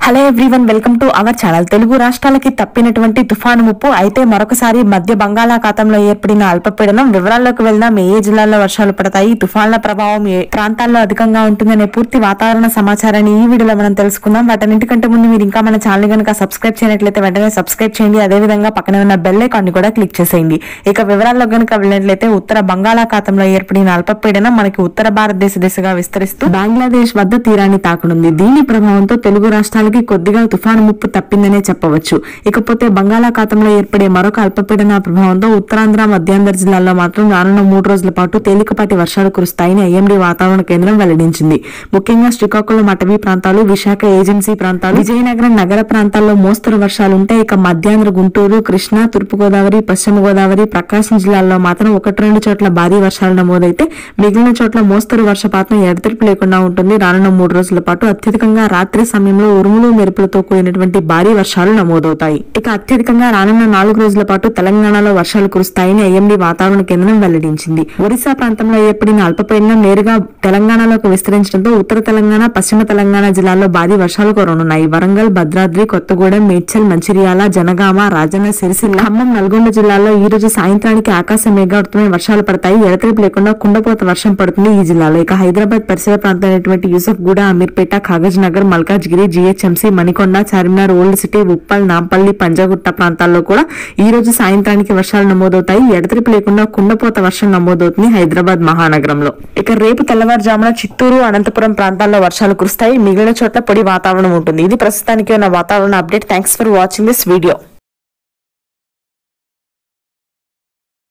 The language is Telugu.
hello everyone welcome to our channel Telugu రాష్ట్రాలకి తప్పినటువంటి తుఫాను ముప్పు అయితే మరొకసారి మధ్య బంగాళాఖాతంలో ఏర్పడిన అల్పపీడనం వివరాల్లోకి వెళ్దాం ఏ ఏ జిల్లాల్లో వర్షాలు పడతాయి తుఫాన్ల ప్రభావం ఏ ప్రాంతాల్లో అధికంగా ఉంటుందనే పూర్తి వాతావరణ సమాచారాన్ని ఈ వీడియోలో మనం తెలుసుకుందాం వాటన్నిటికంటే ముందు మీరు ఇంకా మన ఛానల్ కనుక సబ్స్క్రైబ్ చేయనట్లయితే వెంటనే సబ్స్క్రైబ్ చేయండి అదే విధంగా పక్కనే ఉన్న బెల్ ఐకాన్ ని కూడా క్లిక్ చేసేయండి ఇక వివరాల్లో కనుక వెళ్ళినట్లయితే ఉత్తర బంగాళాఖాతంలో ఏర్పడిన అల్పపీడనం మనకి ఉత్తర భారతదేశ దిశగా విస్తరిస్తూ బంగ్లాదేశ్ వద్ద తీరాన్ని తాకనుంది దీని ప్రభావంతో తెలుగు రాష్ట్రాలకి కొద్దిగా తుఫాను ముప్పు తప్పిందనే చెప్పవచ్చు ఇకపోతే బంగాళాఖాతంలో ఏర్పడే మరొక అల్పపీడన ప్రభావంతో ఉత్తరాంధ్ర మధ్యాంధ్ర జిల్లాల్లో మాత్రం రానున్న మూడు రోజుల పాటు తేలికపాటి వర్షాలు కురుస్తాయని ఐఎండీ వాతావరణ కేంద్రం వెల్లడించింది ముఖ్యంగా శ్రీకాకుళం అటవీ ప్రాంతాలు విశాఖ ఏజెన్సీ ప్రాంతాలు విజయనగరం నగర ప్రాంతాల్లో మోస్తరు వర్షాలు ఉంటాయి ఇక మధ్యాంధ్ర గుంటూరు కృష్ణా తూర్పుగోదావరి పశ్చిమ గోదావరి ప్రకాశం జిల్లాల్లో మాత్రం ఒకటి రెండు చోట్ల భారీ వర్షాలు నమోదైతే మిగిలిన చోట్ల మోస్తరు వర్షపాతం ఎడతెరిపి లేకుండా ఉంటుంది రానున్న మూడు రోజుల పాటు అత్యధికంగా రాత్రి సమయంలో ఉరుములు మెరుపులతో కూడినటువంటి భారీ వర్షాలు నమోదవుతాయి ఇక అత్యధికంగా రానున్న నాలుగు రోజుల పాటు తెలంగాణలో వర్షాలు కురుస్తాయని ఐఎండీ వాతావరణ కేంద్రం వెల్లడించింది ఒరిస్సా ప్రాంతంలో ఏర్పడిన అల్పపీడనం నేరుగా తెలంగాణలోకి విస్తరించడంతో ఉత్తర తెలంగాణ పశ్చిమ తెలంగాణ జిల్లాల్లో భారీ వర్షాలు కురనున్నాయి వరంగల్ భద్రాద్రి కొత్తగూడెం మేడ్చల్ మంచిర్యాల జనగామ రాజన్న సిరిసిల్ల ఖమ్మం నల్గొండ జిల్లాల్లో ఈ రోజు సాయంత్రానికి ఆకాశం మేఘావృతమై వర్షాలు పడతాయి ఎడతెరిపి లేకుండా కుండపోత వర్షం పడుతుంది ఈ జిల్లాలో ఇక హైదరాబాద్ పరిసర ప్రాంతమైనటువంటి Yousufguda Ameerpet Kagaznagar Malkajgiri GHMC Manikonda Charminar old city Uppal Nampally Panjagutta ప్రాంతాల్లో కూడా ఈ రోజు సాయంత్రానికి వర్షాలు నమోదవుతాయి ఎడతెరిపి లేకుండా కుండపోత వర్షం నమోదవుతుంది హైదరాబాద్ మహానగరంలో ఇక రేపు తెల్లవారుజామున చిత్తూరు అనంతపురం ప్రాంతాల్లో వర్షాలు కురుస్తాయి మిగిలిన చోట్ల పొడి వాతావరణం ఉంటుంది ఇది ప్రస్తుతానికి ఉన్న వాతావరణ update thanks for watching this video